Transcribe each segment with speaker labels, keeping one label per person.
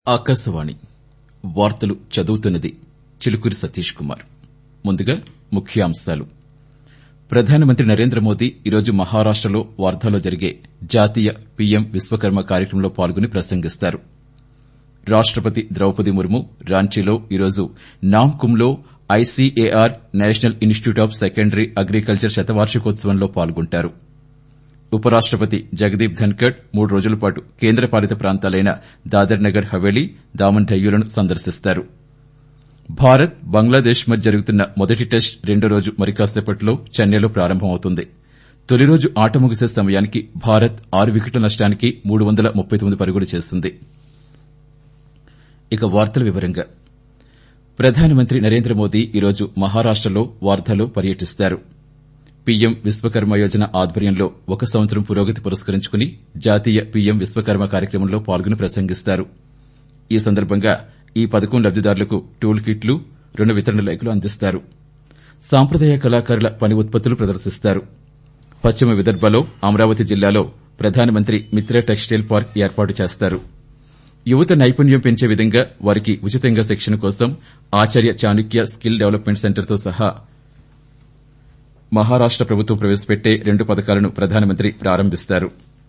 Speaker 1: ఆకాశవాణి వార్తలు చదువుతున్నది చిలుకూరి సతీష్ కుమార్ ముందుగా ముఖ్యాంశాలు ప్రధానమంత్రి నరేంద్ర మోదీ ఈరోజు మహారాష్టలో వార్ధాలో జరిగే జాతీయ పీఎం విశ్వకర్మ కార్యక్రమంలో పాల్గొని ప్రసంగిస్తారు రాష్టపతి ద్రౌపది ముర్ము రాంచీలో ఈరోజు నామ్కుమ్లో ICAR national institute of secondary agriculture శతవార్షికోత్సవంలో పాల్గొంటారు ఉపరాష్టపతి జగదీప్ ధన్కర్ మూడు రోజుల పాటు కేంద్రపాలిత ప్రాంతాలైన దాదర్ నగర్ హవేలీ దామన్ డయ్యూలను సందర్శిస్తారు భారత్ బంగ్లాదేశ్ మధ్య జరుగుతున్న మొదటి టెస్ట్ రెండో రోజు మరికాసేపట్లో చెన్నైలో ప్రారంభమవుతుంది తొలి రోజు ఆట ముగిసే సమయానికి భారత్ ఆరు వికెట్ల నష్టానికి మూడు వందల ముప్పై తొమ్మిది పరుగులు చేసింది ఇక వార్తల వివరంగా ప్రధానమంత్రి నరేంద్ర మోదీ ఈరోజు మహారాష్టలో వార్ధాలో పర్యటిస్తారు పీఎం విశ్వకర్మ యోజన ఆధ్వర్యంలో ఒక సంవత్సరం పురోగతి పురస్కరించుకుని జాతీయ పీఎం విశ్వకర్మ కార్యక్రమంలో పాల్గొని ప్రసంగిస్తారు ఈ సందర్భంగా ఈ పథకం లబ్దిదారులకు టూల్ కిట్లు రుణ వితరణ లేఖలు అందిస్తారు సాంప్రదాయ కళాకారుల పని ఉత్పత్తులు ప్రదర్శిస్తారు పశ్చిమ విదర్భలో అమరావతి జిల్లాలో ప్రధానమంత్రి మిత్ర టెక్స్టైల్ పార్క్ ఏర్పాటు చేస్తారు యువత నైపుణ్యం పెంచే విధంగా వారికి ఉచితంగా శిక్షణ కోసం ఆచార్య చాణుక్య స్కిల్ డెవలప్మెంట్ సెంటర్తో సహా మహారాష్ట ప్రభుత్వం ప్రవేశపెట్టే రెండు పథకాలను ప్రధానమంత్రి ప్రారంభిస్తారు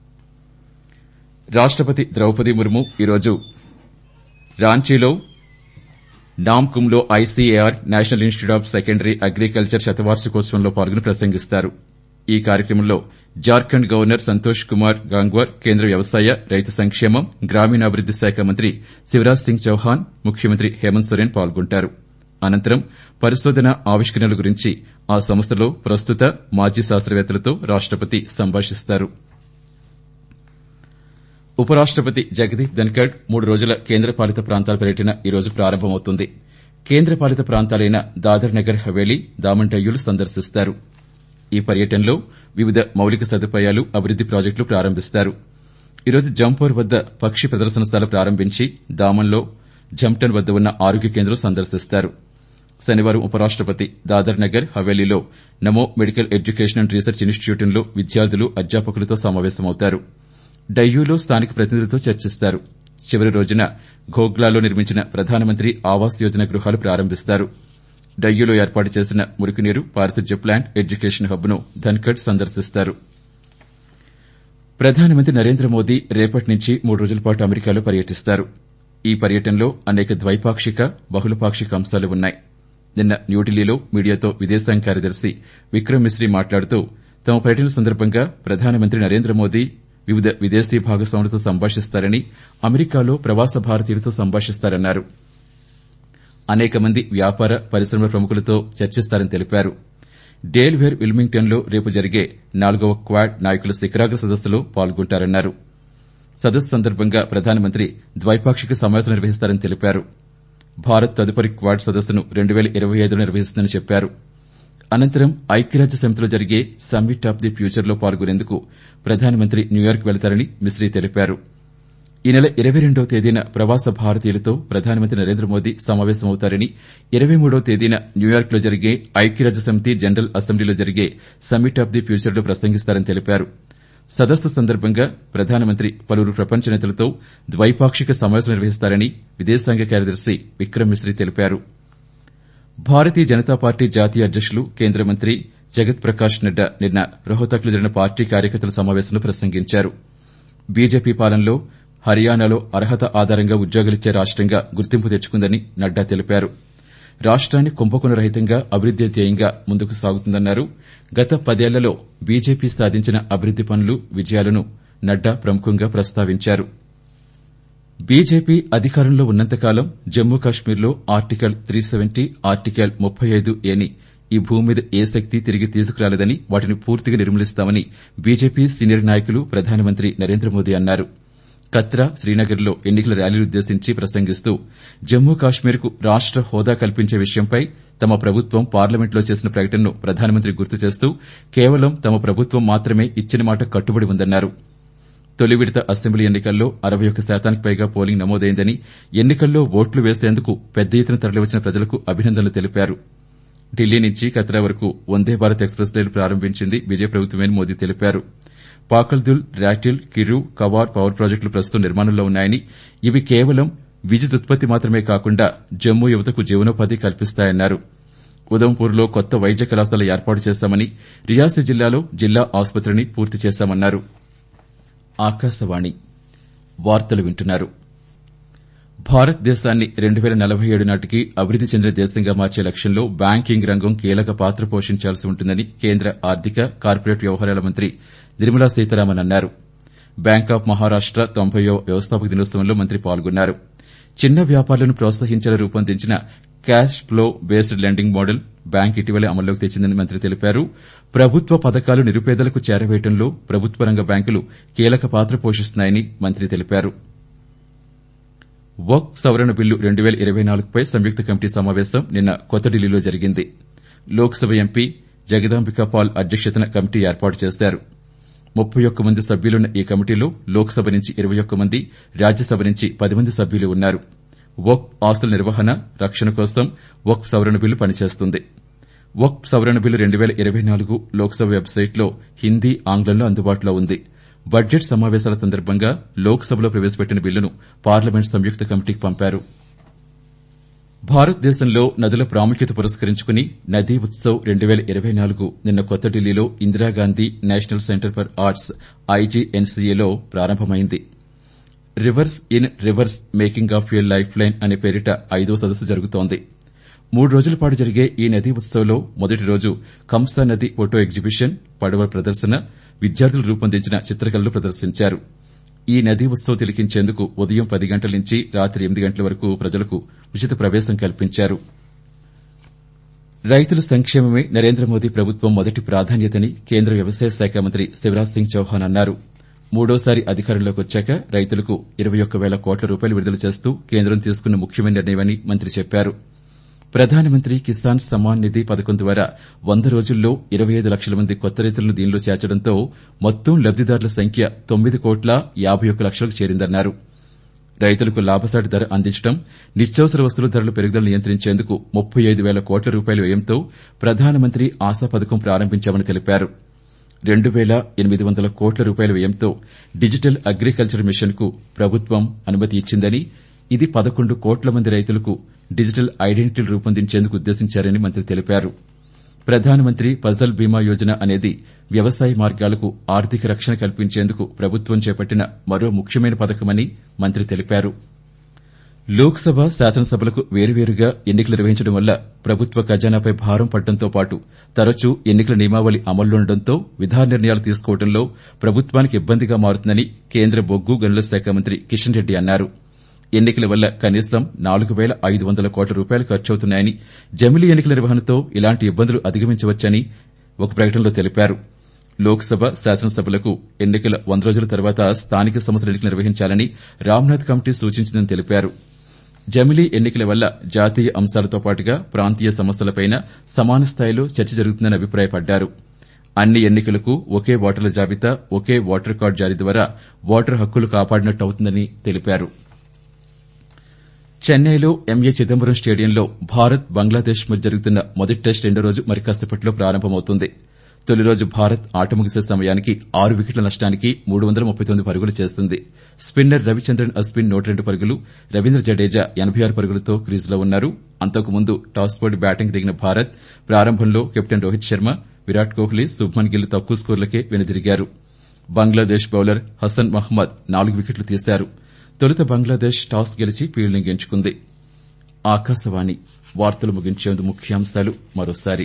Speaker 1: రాష్టపతి ద్రౌపది ముర్ము ఈరోజు రాంచీలో నామ్కుమ్లో ICAR national institute of secondary agriculture శతవార్షికోత్సవంలో పాల్గొని ప్రసంగిస్తారు ఈ కార్యక్రమంలో జార్ఖండ్ గవర్నర్ సంతోష్ కుమార్ గాంగ్వార్ కేంద్ర వ్యవసాయ రైతు సంక్షేమం గ్రామీణాభివృద్ది శాఖ మంత్రి శివరాజ్ సింగ్ చౌహాన్ ముఖ్యమంత్రి హేమంత్ సోరెన్ పాల్గొంటారు అనంతరం పరిశోధన ఆవిష్కరణల గురించి ఆ సంస్థలో ప్రస్తుత మాజీ శాస్త్రవేత్తలతో రాష్టపతి సంభాషిస్తారు ఉపరాష్టపతి జగదీప్ ధన్కడ్ మూడు రోజుల కేంద్రపాలిత ప్రాంతాల పర్యటన ఈరోజు ప్రారంభమవుతుంది కేంద్రపాలిత ప్రాంతాలైన దాదర్ నగర్ హవేలీ దామన్ డయ్యూలు సందర్శిస్తారు ఈ పర్యటనలో వివిధ మౌలిక సదుపాయాలు అభివృద్ది ప్రాజెక్టులు ప్రారంభిస్తారు ఈరోజు జంపూర్ వద్ద పక్షి ప్రదర్శనశాల ప్రారంభించి దామన్లో జంప్టన్ వద్ద ఉన్న ఆరోగ్య కేంద్రం సందర్శిస్తారు శనివారం ఉపరాష్టపతి దాదర్ నగర్ హవేలీలో Namo medical education and research ఇనిస్టిట్యూట్లో విద్యార్థులు అధ్యాపకులతో సమావేశమవుతారు డయ్యూలో స్థానిక ప్రతినిధులతో చర్చిస్తారు చివరి రోజున ఘోగ్లాలో నిర్మించిన ప్రధానమంత్రి ఆవాస్ యోజన గృహాలు ప్రారంభిస్తారు డయ్యూలో ఏర్పాటు చేసిన మురికినీరు పారిశుధ్య ప్లాంట్ ఎడ్యుకేషన్ హబ్ను ధన్కడ్ సందర్శిస్తారు ప్రధానమంత్రి నరేంద్ర మోదీ రేపటి నుంచి మూడు రోజుల పాటు అమెరికాలో పర్యటిస్తారు ఈ పర్యటనలో అనేక ద్వైపాక్షిక బహుళపాక్షిక అంశాలు ఉన్నాయి నిన్న న్యూఢిల్లీలో మీడియాతో విదేశాంగ కార్యదర్శి విక్రమ్ మిశ్రీ మాట్లాడుతూ తమ పర్యటన సందర్భంగా ప్రధానమంత్రి నరేంద్ర మోదీ వివిధ విదేశీ భాగస్వాములతో సంభాషిస్తారని అమెరికాలో ప్రవాస భారతీయులతో సంభాషిస్తారన్నారు అనేక మంది వ్యాపార పరిశ్రమల ప్రముఖులతో చర్చిస్తారని తెలిపారు డేల్వేర్ విల్మింగ్టన్లో రేపు జరిగే నాలుగవ క్వాడ్ నాయకుల శిఖరాగ్ర సదస్సులో పాల్గొంటారన్నారు సదస్సు సందర్భంగా ప్రధానమంత్రి ద్వైపాక్షిక సమావేశం నిర్వహిస్తారని తెలిపారు భారత్ తదుపరి క్వాడ్ సదస్సును రెండు పేల ఇరవై ఐదులో నిర్వహిస్తుందని చెప్పారు అనంతరం ఐక్యరాజ్య సమితిలో జరిగే సమ్మిట్ ఆఫ్ ది ఫ్యూచర్లో పాల్గొనేందుకు ప్రధానమంత్రి న్యూయార్క్ వెళతారని మిశ్రీ తెలిపారు ఈ నెల ఇరవై రెండవ తేదీన ప్రవాస భారతీయులతో ప్రధానమంత్రి నరేంద్ర మోదీ సమావేశమవుతారని ఇరవై మూడవ తేదీన న్యూయార్క్లో జరిగే ఐక్యరాజ్య సమితి జనరల్ అసెంబ్లీలో జరిగే సమ్మిట్ ఆఫ్ ది ఫ్యూచర్లో ప్రసంగిస్తారని తెలిపారు సదస్సు సందర్భంగా ప్రధానమంత్రి పలువురు ప్రపంచ నేతలతో ద్వైపాక్షిక సమావేశం నిర్వహిస్తారని విదేశాంగ కార్యదర్శి విక్రమ్ మిశ్రీ తెలిపారు భారతీయ జనతా పార్టీ జాతీయ అధ్యకులు కేంద్ర మంత్రి జగత్ ప్రకాష్ నడ్డా నిన్న రోహతక్లో జరిగిన పార్టీ కార్యకర్తల సమావేశంలో ప్రసంగించారు బీజేపీ పాలనలో హర్యానాలో అర్హత ఆధారంగా ఉద్యోగాలిచ్చే రాష్టంగా గుర్తింపు తెచ్చుకుందని నడ్డా తెలిపారు రాష్ట్రాన్ని కుంభకోణ రహితంగా అభివృద్ది ధ్యేయంగా ముందుకు సాగుతుందన్నారు గత పదేళ్లలో బీజేపీ సాధించిన అభివృద్ది పనులు విజయాలను నడ్డా ప్రముఖంగా ప్రస్తావించారు బీజేపీ అధికారంలో ఉన్నంతకాలం జమ్మూ కాశ్మీర్లో ఆర్టికల్ త్రీ సెవెంటీ ఆర్టికల్ ముప్పై ఐదు ఏని ఈ భూమి మీద ఏ శక్తి తిరిగి తీసుకురాలేదని వాటిని పూర్తిగా నిర్మూలిస్తామని బీజేపీ సీనియర్ నాయకులు ప్రధానమంత్రి నరేంద్ర మోదీ అన్నారు కత్రా శ్రీనగర్లో ఎన్నికల ర్యాలీనుద్దేశించి ప్రసంగిస్తూ జమ్మూ కాశ్మీర్కు రాష్ట హోదా కల్పించే విషయంపై తమ ప్రభుత్వం పార్లమెంట్లో చేసిన ప్రకటనను ప్రధానమంత్రి గుర్తు చేస్తూ కేవలం తమ ప్రభుత్వం మాత్రమే ఇచ్చిన మాట కట్టుబడి ఉందన్నారు తొలి విడత అసెంబ్లీ ఎన్నికల్లో అరవై ఒక్క శాతానికి పైగా పోలింగ్ నమోదైందని ఎన్నికల్లో ఓట్లు వేసేందుకు పెద్ద ఎత్తున తరలివచ్చిన ప్రజలకు అభినందనలు తెలిపారు ఢిల్లీ నుంచి కత్రా వరకు వందే భారత్ ఎక్స్ప్రెస్ రైలు ప్రారంభించింది బీజేపీ ప్రభుత్వమని మోదీ తెలిపారు పాకల్దుల్ రాటిల్ కిరు కవార్ పవర్ ప్రాజెక్టులు ప్రస్తుతం నిర్మాణంలో ఉన్నాయని ఇవి కేవలం విద్యుదుత్పత్తి మాత్రమే కాకుండా జమ్మూ యువతకు జీవనోపాధి కల్పిస్తాయన్నారు ఉదంపూర్లో కొత్త వైద్య కళాశాల ఏర్పాటు చేశామని రియాసీ జిల్లాలో జిల్లా ఆసుపత్రిని పూర్తి చేశామన్నారు ఆకాశవాణి వార్తలు వింటున్నారు భారతదేశాన్ని రెండు పేల నలభై ఏడు నాటికి అభివృద్ది చెందిన దేశంగా మార్చే లక్ష్యంలో బ్యాంకింగ్ రంగం కీలక పాత్ర పోషించాల్సి ఉంటుందని కేంద్ర ఆర్థిక కార్పొరేట్ వ్యవహారాల మంత్రి నిర్మలా సీతారామన్ అన్నారు బ్యాంక్ ఆఫ్ మహారాష్ట తొంభైవ వ్యవస్థాపక దినోత్సవంలో మంత్రి పాల్గొన్నారు చిన్న వ్యాపారులను ప్రోత్సహించేలా రూపొందించిన cash flow based lending model bank ఇటీవలే అమల్లోకి తెచ్చిందని మంత్రి తెలిపారు ప్రభుత్వ పథకాలు నిరుపేదలకు చేరవేయడంలో ప్రభుత్వ రంగ బ్యాంకులు కీలక పాత్ర పోషిస్తున్నాయని మంత్రి తెలిపారు వక్ సవరణ బిల్లు రెండు పేల ఇరవై నాలుగుపై సంయుక్త కమిటీ సమావేశం నిన్న కొత్త ఢిల్లీలో జరిగింది లోక్సభ ఎంపీ జగదాంబికా పాల్ అధ్యక్షతన కమిటీ ఏర్పాటు చేశారు ముప్పై ఒక్క మంది సభ్యులున్న ఈ కమిటీలో లోక్సభ నుంచి ఇరవై ఒక్క మంది రాజ్యసభ నుంచి పది మంది సభ్యులు ఉన్నారు వక్ ఆస్తుల నిర్వహణ రక్షణ కోసం వక్ సవరణ బిల్లు పనిచేస్తుంది వక్ సవరణ బిల్లు రెండు పేల ఇరవై నాలుగు లోక్సభ వెబ్సైట్లో హిందీ ఆంగ్లంలో అందుబాటులో ఉంది బడ్జెట్ సమావేశాల సందర్భంగా లోక్సభలో ప్రవేశపెట్టిన బిల్లును పార్లమెంట్ సంయుక్త కమిటీకి పంపారు భారతదేశంలో నదుల ప్రాముఖ్యత పురస్కరించుకుని నదీ ఉత్సవ్ రెండు పేల ఇరవై నాలుగు నిన్న కొత్త ఢిల్లీలో Indira Gandhi national centre for arts ఐజీఎన్సీఏలో ప్రారంభమైంది rivers in rivers making of a lifeline అనే పేరిట ఐదో సదస్సు జరుగుతోంది మూడు రోజుల పాటు జరిగే ఈ నదీ ఉత్సవ్లో మొదటి రోజు కంసా నది ఫోటో ఎగ్జిబిషన్ పడవ ప్రదర్శన విద్యార్థులు రూపొందించిన చిత్రకళలు ప్రదర్శించారు ఈ నదీ ఉత్సవ్ తిలకించేందుకు ఉదయం పది గంటల నుంచి రాత్రి ఎనిమిది గంటల వరకు ప్రజలకు ఉచిత ప్రవేశం కల్పించారు రైతుల సంక్షేమమే నరేంద్ర మోదీ ప్రభుత్వం మొదటి ప్రాధాన్యతని కేంద్ర వ్యవసాయ శాఖ మంత్రి శివరాజ్ సింగ్ చౌహాన్ అన్నారు మూడోసారి అధికారంలోకి వచ్చాక రైతులకు ఇరవై ఒక్క పేల కోట్ల రూపాయలు విడుదల చేస్తూ కేంద్రం తీసుకున్న ముఖ్యమైన నిర్ణయమని మంత్రి చెప్పారు ప్రధానమంత్రి కిసాన్ సమ్మాన్ నిధి పథకం ద్వారా వంద రోజుల్లో ఇరవై ఐదు లక్షల మంది కొత్త రైతులను దీనిలో చేర్చడంతో మొత్తం లబ్దిదారుల సంఖ్య తొమ్మిది కోట్ల యాబై ఒక్క లక్షలకు చేరిందన్నారు రైతులకు లాభసాటి ధర అందించడం నిత్యావసర వస్తువుల ధరల పెరుగుదల నియంత్రించేందుకు ముప్పై ఐదు పేల కోట్ల రూపాయల వ్యయంతో ప్రధానమంత్రి ఆశా పథకం ప్రారంభించామని తెలిపారు రెండు పేల ఎనిమిది వందల కోట్ల రూపాయల వ్యయంతో డిజిటల్ అగ్రికల్చర్ మిషన్ కు ప్రభుత్వం అనుమతి ఇచ్చిందని ఇది పదకొండు కోట్ల మంది రైతులకు డిజిటల్ ఐడెంటిటీలు రూపొందించేందుకు ఉద్దేశించారని మంత్రి తెలిపారు ప్రధానమంత్రి ఫసల్ బీమా యోజన అనేది వ్యవసాయ మార్గాలకు ఆర్థిక రక్షణ కల్పించేందుకు ప్రభుత్వం చేపట్టిన మరో ముఖ్యమైన పథకమని మంత్రి తెలిపారు లోక్సభ శాసనసభలకు వేరువేరుగా ఎన్నికలు నిర్వహించడం వల్ల ప్రభుత్వ ఖజానాపై భారం పడడంతో పాటు తరచూ ఎన్నికల నియమావళి అమల్లోండడంతో విధాన నిర్ణయాలు తీసుకోవడంలో ప్రభుత్వానికి ఇబ్బందిగా మారుతుందని కేంద్ర బొగ్గు గనుల శాఖ మంత్రి కిషన్ రెడ్డి అన్నారు ఎన్నికల వల్ల కనీసం నాలుగు పేల ఐదు వందల కోట్ల రూపాయలు ఖర్చవుతున్నాయని జమిలీ ఎన్నికల నిర్వహణతో ఇలాంటి ఇబ్బందులు అధిగమించవచ్చని ఒక ప్రకటనలో తెలిపారు లోక్సభ శాసనసభలకు ఎన్నికల వంద రోజుల తర్వాత స్థానిక సంస్థల ఎన్నికలు నిర్వహించాలని రామ్నాథ్ కమిటీ సూచించిందని తెలిపారు జమిలీ ఎన్నికల వల్ల జాతీయ అంశాలతో పాటుగా ప్రాంతీయ సమస్యలపైన సమాన స్థాయిలో చర్చ జరుగుతుందని అభిప్రాయపడ్డారు అన్ని ఎన్నికలకు ఒకే ఓటర్ల జాబితా ఒకే ఓటర్ కార్డు జారీ ద్వారా ఓటర్ హక్కులు కాపాడినట్టు అవుతుందని తెలిపారు చెన్నైలో ఎంఏ చిదంబరం స్టేడియంలో భారత్ బంగ్లాదేశ్ మధ్య జరుగుతున్న మొదటి టెస్ట్ రెండో రోజు మరి కాసేపట్లో ప్రారంభమవుతుంది తొలి రోజు భారత్ ఆట ముగిసే సమయానికి ఆరు వికెట్ల నష్టానికి మూడు వందల ముప్పై తొమ్మిది పరుగులు చేస్తుంది స్పిన్నర్ రవిచంద్రన్ అశ్విన్ నూట రెండు పరుగులు రవీంద్ర జడేజా ఎనబై ఆరు పరుగులతో క్రీజులో ఉన్నారు అంతకుముందు టాస్ పోటీ బ్యాటింగ్ దిగిన భారత్ ప్రారంభంలో కెప్టెన్ రోహిత్ శర్మ విరాట్ కోహ్లీ శుభ్మన్ గిల్ తక్కువ స్కోర్లకే వెనుదిరిగారు బంగ్లాదేశ్ బౌలర్ హసన్ మహ్మద్ నాలుగు వికెట్లు తీశారు తొలుత బంగ్లాదేశ్ టాస్ గెలిచి ఫీల్డింగ్ ఎంచుకుంది ఆకాశవాణి వార్తలు ముగించేందుకు ముఖ్యాంశాలు మరోసారి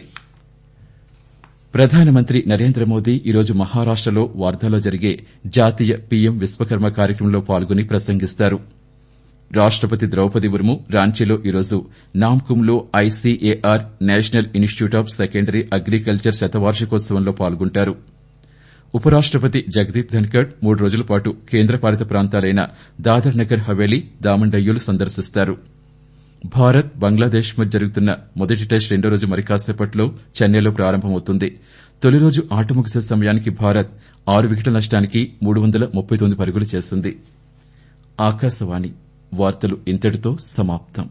Speaker 1: ప్రధానమంత్రి నరేంద్ర మోదీ ఈరోజు మహారాష్టలో వార్ధాలో జరిగే జాతీయ పీఎం విశ్వకర్మ కార్యక్రమంలో పాల్గొని ప్రసంగిస్తారు రాష్టపతి ద్రౌపది ముర్ము రాంచీలో ఈరోజు నామ్కుమ్లో ICAR national institute of secondary agriculture శతవార్షికోత్సవంలో పాల్గొంటారు ఉపరాష్టపతి జగదీప్ ధన్కడ్ మూడు రోజుల పాటు కేంద్రపాలిత ప్రాంతాలైన దాదర్ నగర్ హవేలీ దామండయ్యూలు సందర్శిస్తారు భారత్ బంగ్లాదేశ్ మధ్య జరుగుతున్న మొదటి టెస్ట్ రెండో రోజు మరి కాసేపట్లో చెన్నైలో ప్రారంభమవుతుంది తొలి రోజు ఆట ముగిసే సమయానికి భారత్ ఆరు వికెట్ల నష్టానికి మూడు వందల ముప్పై తొమ్మిది పరుగులు చేసింది ఆకాశవాణి వార్తలు ఇంతటితో సమాప్తం